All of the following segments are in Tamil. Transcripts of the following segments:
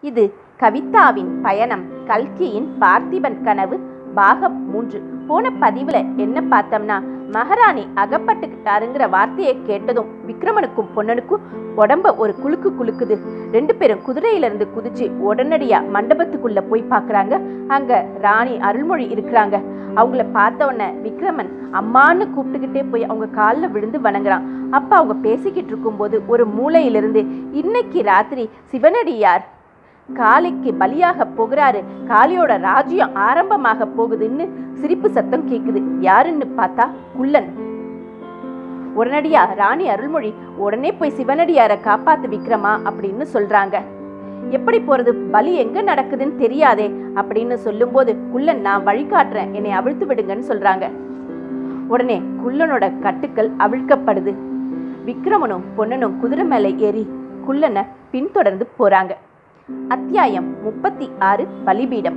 இது கவிதாவின் பயணம் கல்கியின் பார்த்திபன் கனவு பாகம் மூன்று போன பதிவுல என்ன பார்த்தோம்னா மகாராணி அகப்பட்டுக்கிட்டாருங்கிற வார்த்தையை கேட்டதும் விக்ரமனுக்கும் பொன்னனுக்கும் உடம்ப ஒரு குலுக்கு குலுக்குது ரெண்டு பேரும் குதிரையில இருந்து குதிச்சு உடனடியா மண்டபத்துக்குள்ள போய் பார்க்கறாங்க அங்க ராணி அருள்மொழி இருக்கிறாங்க அவங்கள பார்த்த உடனே விக்ரமன் அம்மான்னு கூப்பிட்டுக்கிட்டே போய் அவங்க காலில் விழுந்து வணங்குறான் அப்ப அவங்க பேசிக்கிட்டு இருக்கும்போது ஒரு மூலையிலிருந்து இன்னைக்கு ராத்திரி சிவனடியார் காளிக்கு பலியாக போகிறாரு காளியோட ராஜ்யம் ஆரம்பமாக போகுதுன்னு சிரிப்பு சத்தம் கேக்குது யாருன்னு பார்த்தா குள்ளன் உடனடியா ராணி அருள்மொழி உடனே போய் சிவனடியாரை காப்பாத்து விக்ரமா அப்படின்னு சொல்றாங்க எப்படி போறது பலி எங்க நடக்குதுன்னு தெரியாதே அப்படின்னு சொல்லும்போது குள்ளன் நான் வழிகாட்டுறேன் என்னை அவிழ்த்து விடுங்கன்னு சொல்றாங்க உடனே குள்ளனோட கட்டுக்கள் அவிழ்க்கப்படுது விக்ரமனும் பொன்னனும் குதிரை மேலே ஏறி குள்ளனை பின்தொடர்ந்து போறாங்க அத்தியாயம் முப்பத்தி ஆறு பலிபீடம்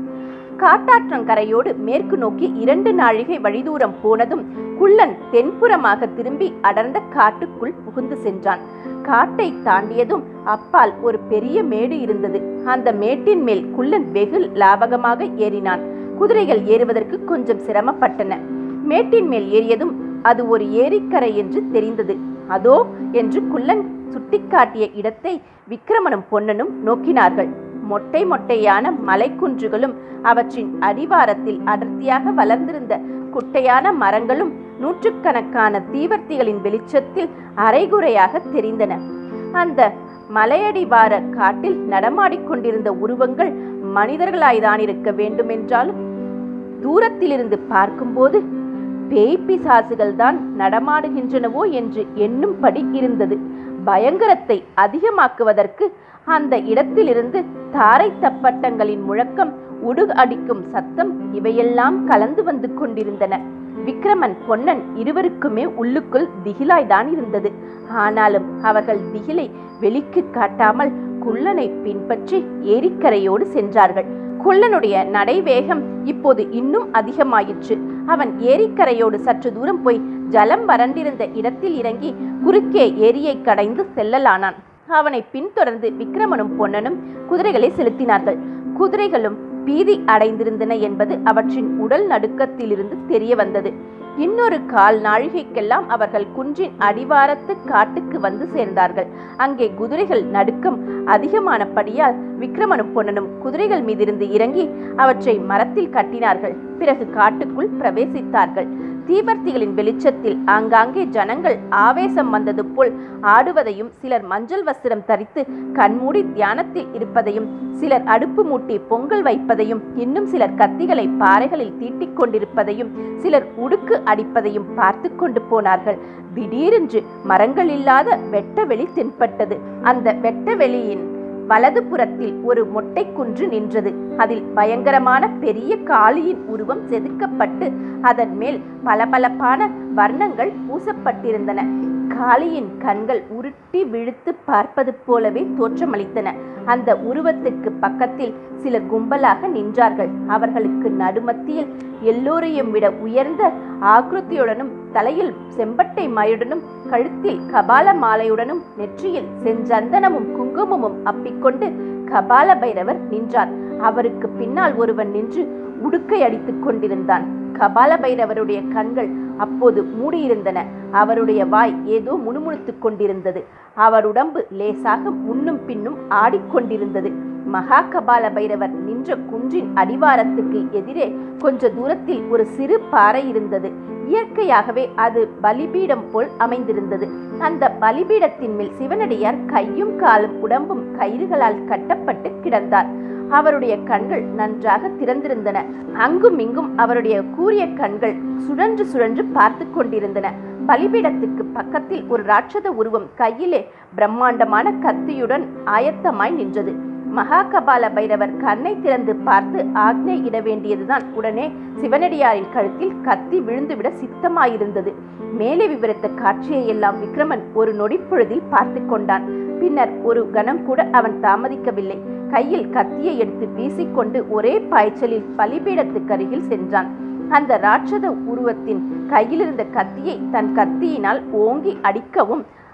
காட்டாற்றங்கரையோடு மேற்கு நோக்கி இரண்டு நாழிகை வழிதூரம் போனதும் குள்ளன் தென்புறமாக திரும்பி அடர்ந்த காட்டுக்குள் புகுந்து சென்றான் காட்டை தாண்டியதும் அப்பால் ஒரு பெரிய மேடு இருந்தது அந்த மேட்டின் மேல் குள்ளன் வெகு லாபகமாக ஏறினான் குதிரைகள் ஏறுவதற்கு கொஞ்சம் சிரமப்பட்டன மேட்டின் மேல் ஏறியதும் அது ஒரு ஏரிக்கரை என்று தெரிந்தது அதோ என்று குள்ளன் சுட்டிக்காட்டிய இடத்தை விக்ரமனும் பொன்னனும் நோக்கினார்கள் மொட்டை மொட்டையான மலைக்குன்றுகளும் அவற்றின் அடிவாரத்தில் அடர்த்தியாக வளர்ந்திருந்த குட்டையான மரங்களும் நூற்றுக்கணக்கான தீவர்த்திகளின் வெளிச்சத்தில் அரைகுறையாக தெரிந்தன அந்த மலையடிவார காட்டில் நடமாடிக்கொண்டிருந்த உருவங்கள் மனிதர்களாய்தான் இருக்க வேண்டுமென்றாலும் தூரத்திலிருந்து பார்க்கும்போது பேய் பிசாசுகள் தான் நடமாடுகின்றனவோ என்று எண்ணும்படி இருந்தது பயங்கரத்தை அதிகமாக்குவதற்கு அந்த இடத்திலிருந்து தாரை தப்பட்டங்களின் முழக்கம் உடு அடிக்கும் சத்தம் இவையெல்லாம் கலந்து வந்து கொண்டிருந்தன விக்ரமன் பொன்னன் இருவருக்குமே உள்ளுக்குள் திகிலாய்தான் இருந்தது ஆனாலும் அவர்கள் திகிலை வெளிக்கு காட்டாமல் குள்ளனை பின்பற்றி ஏரிக்கரையோடு சென்றார்கள் குள்ளனுடைய நடைவேகம் இப்போது இன்னும் அதிகமாயிற்று அவன் ஏரிக்கரையோடு சற்று தூரம் போய் ஜலம் வறண்டிருந்த இடத்தில் இறங்கி குறுக்கே ஏரியை கடைந்து செல்லலானான் அவனை பின்தொடர்ந்து விக்ரமனும் பொன்னனும் குதிரைகளை செலுத்தினார்கள் குதிரைகளும் பீதி அடைந்திருந்தன என்பது அவற்றின் உடல் நடுக்கத்திலிருந்து தெரிய வந்தது இன்னொரு கால் நாழிகைக்கெல்லாம் அவர்கள் குன்றின் அடிவாரத்து காட்டுக்கு வந்து சேர்ந்தார்கள் அங்கே குதிரைகள் நடுக்கம் அதிகமானபடியால் விக்ரமனும் பொன்னனும் குதிரைகள் மீதிருந்து இறங்கி அவற்றை மரத்தில் கட்டினார்கள் பிறகு காட்டுக்குள் பிரவேசித்தார்கள் தீவர்த்திகளின் வெளிச்சத்தில் ஆங்காங்கே ஜனங்கள் ஆவேசம் வந்தது போல் ஆடுவதையும் சிலர் மஞ்சள் வஸ்திரம் தரித்து கண்மூடி தியானத்தில் இருப்பதையும் சிலர் அடுப்பு மூட்டி பொங்கல் வைப்பதையும் இன்னும் சிலர் கத்திகளை பாறைகளில் தீட்டிக் கொண்டிருப்பதையும் சிலர் உடுக்கு அடிப்பதையும் பார்த்து கொண்டு போனார்கள் திடீரென்று மரங்கள் இல்லாத வெட்ட வெளி தென்பட்டது அந்த வெட்ட வெளியின் வலது புறத்தில் ஒரு மொட்டை குன்று நின்றது அதில் பயங்கரமான பெரிய காளியின் உருவம் செதுக்கப்பட்டு அதன் மேல் பளபளப்பான வர்ணங்கள் பூசப்பட்டிருந்தன காளியின் கண்கள் உருட்டி விழுத்து பார்ப்பது போலவே தோற்றமளித்தன அந்த உருவத்துக்கு பக்கத்தில் சில கும்பலாக நின்றார்கள் அவர்களுக்கு நடுமத்தியில் எல்லோரையும் விட உயர்ந்த ஆக்ருத்தியுடனும் தலையில் செம்பட்டை மாயுடனும் கழுத்தில் கபால மாலையுடனும் நெற்றியில் செஞ்சந்தனமும் குங்குமமும் அப்பிக்கொண்டு கபால பைரவர் நின்றார் அவருக்கு பின்னால் ஒருவன் நின்று உடுக்கை அடித்துக் கொண்டிருந்தான் கபால பைரவருடைய கண்கள் அப்போது மூடியிருந்தன அவருடைய வாய் ஏதோ முணுமுணுத்துக் கொண்டிருந்தது அவர் உடம்பு லேசாக முன்னும் பின்னும் ஆடிக்கொண்டிருந்தது மகா கபால பைரவர் நின்ற குன்றின் அடிவாரத்துக்கு எதிரே கொஞ்ச தூரத்தில் ஒரு சிறு பாறை இருந்தது இயற்கையாகவே அது பலிபீடம் போல் அமைந்திருந்தது அந்த பலிபீடத்தின் மேல் சிவனடியார் கையும் காலும் உடம்பும் கயிறுகளால் கட்டப்பட்டு கிடந்தார் அவருடைய கண்கள் நன்றாக திறந்திருந்தன அங்கும் இங்கும் அவருடைய கூரிய கண்கள் சுழன்று சுழன்று பார்த்து கொண்டிருந்தன பலிபீடத்துக்கு பக்கத்தில் ஒரு ராட்சத உருவம் கையிலே பிரம்மாண்டமான கத்தியுடன் ஆயத்தமாய் நின்றது மகாகபால பைரவர் கண்ணை திறந்து பார்த்து ஆக்ஞை இட வேண்டியதுதான் உடனே சிவனடியாரின் கழுத்தில் கத்தி விழுந்துவிட சித்தமாயிருந்தது மேலே விவரித்த காட்சியை எல்லாம் விக்ரமன் ஒரு நொடிப்பொழுதில் பார்த்து கொண்டான் பின்னர் ஒரு கணம் கூட அவன் தாமதிக்கவில்லை கையில் கத்தியை எடுத்து வீசிக்கொண்டு ஒரே பாய்ச்சலில் பலிபீடத்துக்கு அருகில் சென்றான் அந்த ராட்சத உருவத்தின் கையிலிருந்த கத்தியை தன் கத்தியினால் ஓங்கி அடிக்கவும்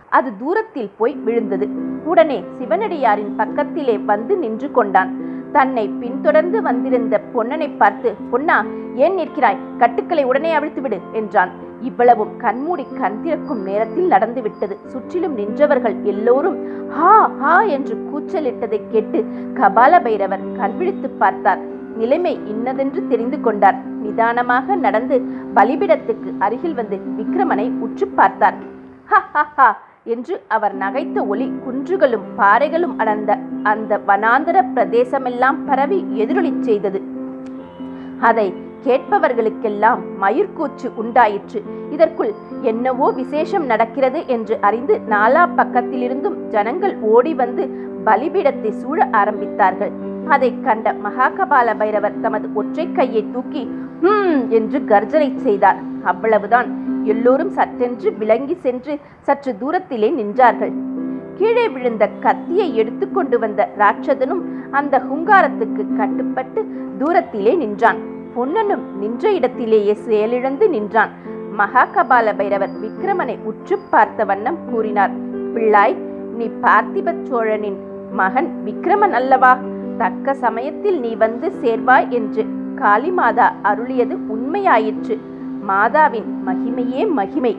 அது தூரத்தில் போய் விழுந்தது உடனே சிவனடியாரின் பக்கத்திலே வந்து நின்று கொண்டான் தன்னை பின்தொடர்ந்து வந்திருந்த பொன்னனை பார்த்து பொன்னா ஏன் நிற்கிறாய் கட்டுக்களை உடனே அவிழ்த்து விடு என்றான் இவ்வளவும் கண்மூடி கண் திறக்கும் நேரத்தில் நடந்துவிட்டது சுற்றிலும் நின்றவர்கள் எல்லோரும் ஹா ஹா என்று கூச்சலிட்டதை கேட்டு கபால பைரவர் கண்விழித்து பார்த்தார் நிலைமை இன்னதென்று தெரிந்து கொண்டார் நிதானமாக நடந்து பலிபிடத்துக்கு அருகில் வந்து விக்ரமனை உற்று பார்த்தார் "ஹா, ஹா, ஹா" என்று அவர் நகைத்த ஒளி குன்றுகளும் பாறைகளும் அடர்ந்த அந்த வனாந்தர பிரதேசமெல்லாம் பரவி எதிரொலிச் செய்தது அதை கேட்பவர்களுக்கெல்லாம் மயிர்கூச்சு உண்டாயிற்று இதற்குள் என்னவோ விசேஷம் நடக்கிறது என்று அறிந்து நாலா பக்கத்திலிருந்தும் ஜனங்கள் ஓடி வந்து பலிபீடத்தை சூழ ஆரம்பித்தார்கள் அதைக் கண்ட மகாகபால பைரவர் தமது ஒற்றை கையை தூக்கி ஹம் என்று கர்ஜனை செய்தார் அவ்வளவுதான் எல்லோரும் சற்றென்று விலங்கி சென்று சற்று தூரத்திலே நின்றார்கள் கீழே விழுந்த கத்தியை எடுத்துக்கொண்டு வந்த ராட்சதனும் அந்த ஹுங்காரத்துக்கு கட்டுப்பட்டு தூரத்திலே நின்றான் பொன்னனும் நின்ற இடத்திலேயே செயலிழந்து நின்றான் மகாகபால பைரவர் விக்ரமனை உற்று பார்த்த வண்ணம் கூறினார் பிள்ளாய் நீ பார்த்திப சோழனின் மகன் விக்ரமன் அல்லவா தக்க சமயத்தில் நீ வந்து சேர்வாய் என்று காளிமாதா அருளியது உண்மையாயிற்று மாதாவின் மகிமையே மகிமை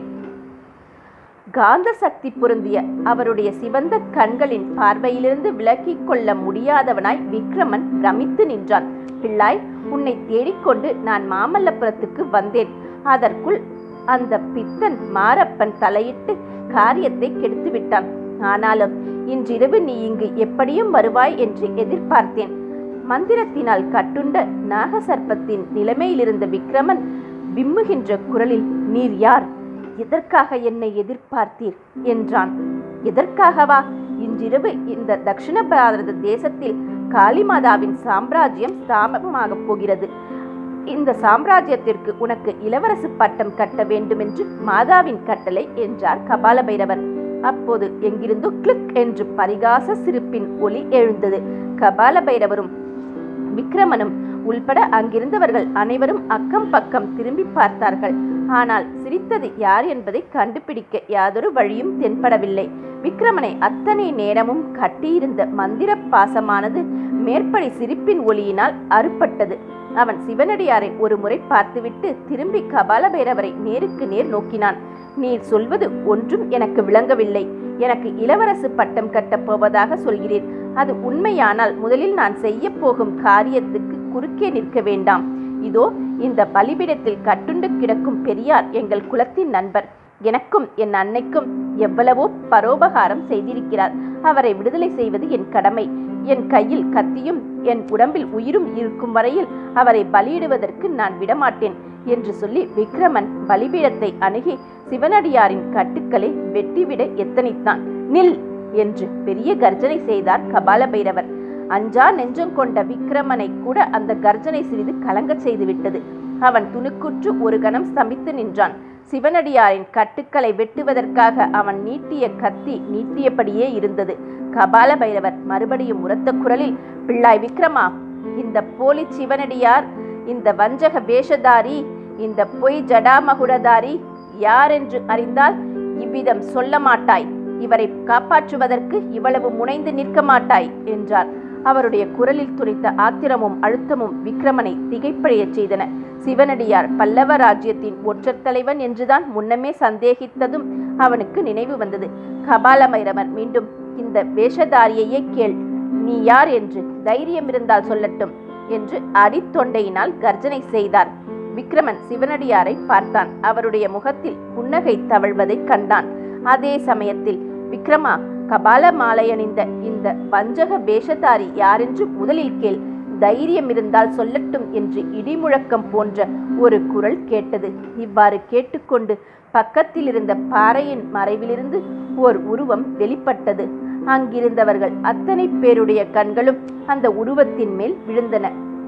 காந்த சக்தி பொருந்திய அவருடைய சிவந்த கண்களின் பார்வையிலிருந்து விலக்கிக் கொள்ள முடியாதவனாய் விக்ரமன் பிரமித்து நின்றான் பிள்ளாய் உன்னை தேடிக்கொண்டு நான் மாமல்லபுரத்துக்கு வந்தேன் அதற்குள் அந்த பித்தன் மாரப்பன் தலையிட்டு காரியத்தை கெடுத்து விட்டான் ஆனாலும் இன்றிரவு நீ இங்கு எப்படியும் வருவாய் என்று எதிர்பார்த்தேன் மந்திரத்தினால் கட்டுண்ட நாகசர்ப்பத்தின் நிலைமையிலிருந்த விக்ரமன் விம்முகின்ற குரலில் நீர் யார் எதற்காக என்னை எதிர்பார்த்தீர் என்றான் எதற்காகவா இன்றிரவு இந்த தக்ஷிண பாரத தேசத்தில் காளிமாதாவின் சாம்ராஜ்யம் ஸ்தாபகமாகப் போகிறது இந்த சாம்ராஜ்யத்திற்கு உனக்கு இளவரசு பட்டம் கட்ட வேண்டுமென்று மாதாவின் கட்டளை என்றார் கபால பைரவர் அப்போது எங்கிருந்தோ கிளிக் என்று பரிகாச சிரிப்பின் ஒலி எழுந்தது கபால பைரவரும் விக்ரமனும் உள்பட அங்கிருந்தவர்கள் அனைவரும் அக்கம் பக்கம் திரும்பி பார்த்தார்கள் ஆனால் சிரித்தது யார் என்பதை கண்டுபிடிக்க யாதொரு வழியும் தென்படவில்லை விக்ரமனை அத்தனை நேரமும் கட்டியிருந்த மந்திர பாசமானது மேற்படி சிரிப்பின் ஒளியினால் அறுபட்டது அவன் சிவனடியாரை ஒரு முறை பார்த்துவிட்டு திரும்பி கபால பைரவரை நேருக்கு நேர் நோக்கினான் நீர் சொல்வது ஒன்றும் எனக்கு விளங்கவில்லை எனக்கு இளவரசு பட்டம் கட்டப் போவதாக சொல்கிறேன் அது உண்மையானால் முதலில் நான் செய்ய போகும் காரியத்துக்கு குறுக்கே நிற்க வேண்டாம் இதோ இந்த பலிபீடத்தில் கட்டுண்டு கிடக்கும் பெரியார் எங்கள் குலத்தின் நண்பர் எனக்கும் என் அன்னைக்கும் எவ்வளவோ பரோபகாரம் செய்திருக்கிறார் அவரை விடுதலை செய்வது என் கடமை என் கையில் கத்தியும் என் உடம்பில் உயிரும் இருக்கும் வரையில் அவரை பலியிடுவதற்கு நான் விடமாட்டேன் என்று சொல்லி விக்ரமன் பலிபீடத்தை அணுகி சிவனடியாரின் கட்டுக்களை வெட்டிவிட எத்தனித்தான் நில் என்று பெரிய கர்ஜனை செய்தார் கபால பைரவர் அஞ்சா நெஞ்சம் கொண்ட விக்ரமனை கூட அந்த கர்ஜனை சிறிது கலங்கச் செய்துவிட்டது அவன் துணுக்குற்று ஒரு கணம் ஸ்தம்பித்து நின்றான் சிவனடியாரின் கட்டுக்களை வெட்டுவதற்காக அவன் நீட்டிய கத்தி நீட்டியபடியே இருந்தது கபால பைரவர் மறுபடியும் உரத்த குரலில் பிள்ளாய் விக்ரமா இந்த போலி சிவனடியார் இந்த வஞ்சக வேஷதாரி இந்த பொய் ஜடாமகுடதாரி யார் என்று அறிந்தால் இவ்விதம் சொல்ல மாட்டாய் இவரை காப்பாற்றுவதற்கு இவ்வளவு முனைந்து நிற்க மாட்டாய் என்றார் அவருடைய குரலில் துணித்த ஆத்திரமும் அழுத்தமும் விக்ரமனை திகைப்படையச் செய்தன சிவனடியார் பல்லவ ராஜ்யத்தின் ஒற்றர் தலைவன் என்றுதான் முன்னமே சந்தேகித்ததும் அவனுக்கு நினைவு வந்தது கபால பைரவர் மீண்டும் இந்த வேஷதாரியையே கேள் நீ யார் என்று தைரியம் இருந்தால் சொல்லட்டும் என்று அடித்தொண்டையினால் கர்ஜனை செய்தார் விக்ரமன் சிவனடியாரை பார்த்தான் அவருடைய முகத்தில் புன்னகை தவழ்வதைக் கண்டான் அதே சமயத்தில் விக்ரமா கபால மாலையணிந்த இந்த வஞ்சக வேஷதாரி யாரென்று முதலில் கேள் தைரியம் இருந்தால் சொல்லட்டும் என்று இடிமுழக்கம் போன்ற ஒரு குரல் கேட்டது இவ்வாறு கேட்டுக்கொண்டு பக்கத்தில் இருந்த பாறையின் மறைவிலிருந்து ஓர் உருவம் வெளிப்பட்டது அங்கிருந்தவர்கள் அத்தனை பேருடைய கண்களும் அந்த உருவத்தின் மேல் விழுந்தன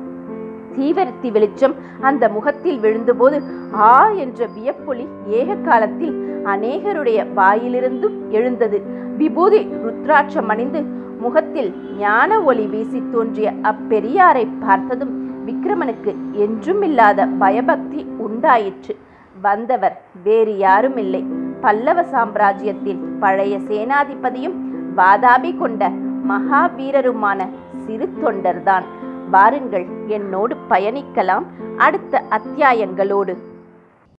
தீவிரத்தி வெளிச்சம் அந்த முகத்தில் விழுந்தபோது ஆ என்ற வியப்பொலி ஏக காலத்தில் அநேகருடைய வாயிலிருந்தும் எழுந்தது விபூதி ருத்ராட்சம் அணிந்து முகத்தில் ஞான ஒளி வீசி தோன்றிய அப்பெரியாரை பார்த்ததும் விக்ரமனுக்கு என்றும் இல்லாத பயபக்தி உண்டாயிற்று வந்தவர் வேறு யாருமில்லை பல்லவ சாம்ராஜ்யத்தின் பழைய சேனாதிபதியும் வாதாபி கொண்ட மகாவீரருமான சிறு தொண்டர்தான் வாருங்கள் என்னோடு பயணிக்கலாம் அடுத்த அத்தியாயங்களோடு